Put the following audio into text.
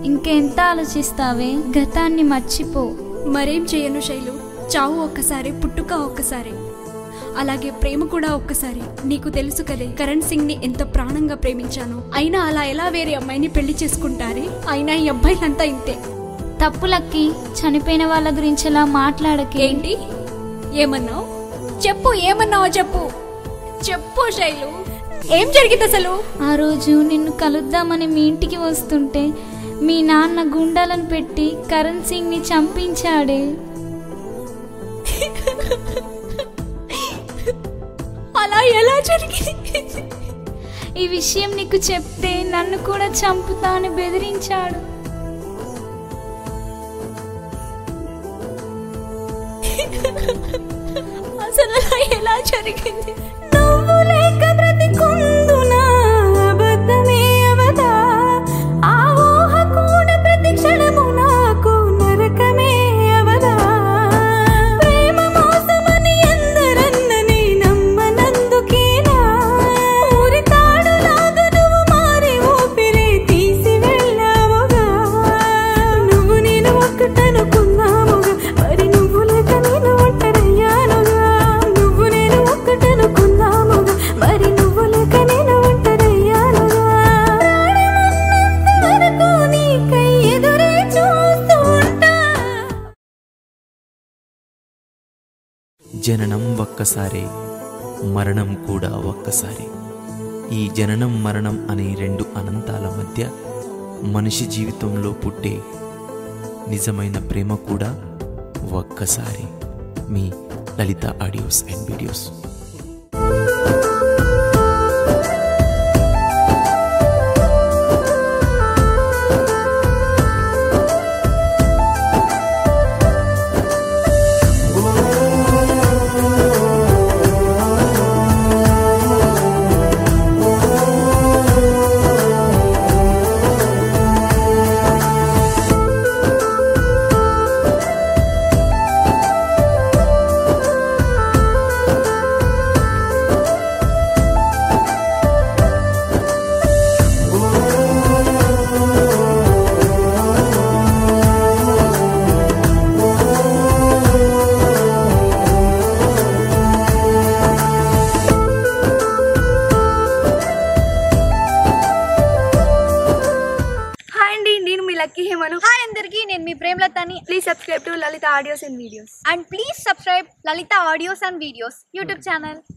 ఇంకెంత ఆలోచిస్తావే గతాన్ని మర్చిపో మరేం చేయను శైలు చావు ఒక్కసారి పుట్టుక ఒక్కసారి అలాగే ప్రేమ కూడా ఒక్కసారి నీకు తెలుసు కదే కరణ్ సింగ్ ని ఎంత ప్రాణంగా ప్రేమించాను అయినా అలా ఎలా వేరే అమ్మాయిని పెళ్లి చేసుకుంటారే అయినా ఈ అబ్బాయిలంతా ఇంతే తప్పులక్కి చనిపోయిన వాళ్ళ గురించి అలా మాట్లాడకే ఏంటి ఏమన్నావు చెప్పు ఏమన్నావో చెప్పు చెప్పు శైలు ఏం జరిగింది అసలు ఆ రోజు నిన్ను కలుద్దామని మీ ఇంటికి వస్తుంటే మీ నాన్న గుండాలను పెట్టి కరణ్ సింగ్ ని చంపించాడే అలా ఎలా జరిగింది ఈ విషయం నీకు చెప్తే నన్ను కూడా చంపుతా అని బెదిరించాడు అసలు అలా ఎలా జరిగింది నువ్వు లేక బ్రతికుందున అబద్ధమే అవదా ఆ ఊహ కూడా ప్రతి క్షణము నాకు నరకమే అవదా ప్రేమ మోసమని ఎందరన్నని నమ్మనందుకేనా ఊరి తాడులాగా నువ్వు మారి ఊపిరి తీసి వెళ్ళావుగా నువ్వు నేను ఒక్కటనుకున్నాముగా మరి నువ్వు లేక నేను ఒంటరయ్యానుగా నువ్వు నేను ఒక్కటనుకున్నాముగా మరి నువ్వు లేక నేను ఒంటరయ్యానుగా ప్రాణమున్నంత వరకు నీకై ఎదురే చూస్తూ ఉంటా జననం ఒక్కసారే మరణం కూడా ఒక్కసారే ఈ జననం మరణం అనే రెండు అనంతాల మధ్య మనిషి జీవితంలో పుట్టే నిజమైన ప్రేమ కూడా ఒక్కసారి మీ Lalitha audios and videos hi అండి నేను మీ లక్కీ హేమను హాయ్ అందరికి నేను మీ ప్రేమలతని please subscribe to Lalitha audios and videos and please subscribe Lalita Audios and Videos YouTube channel.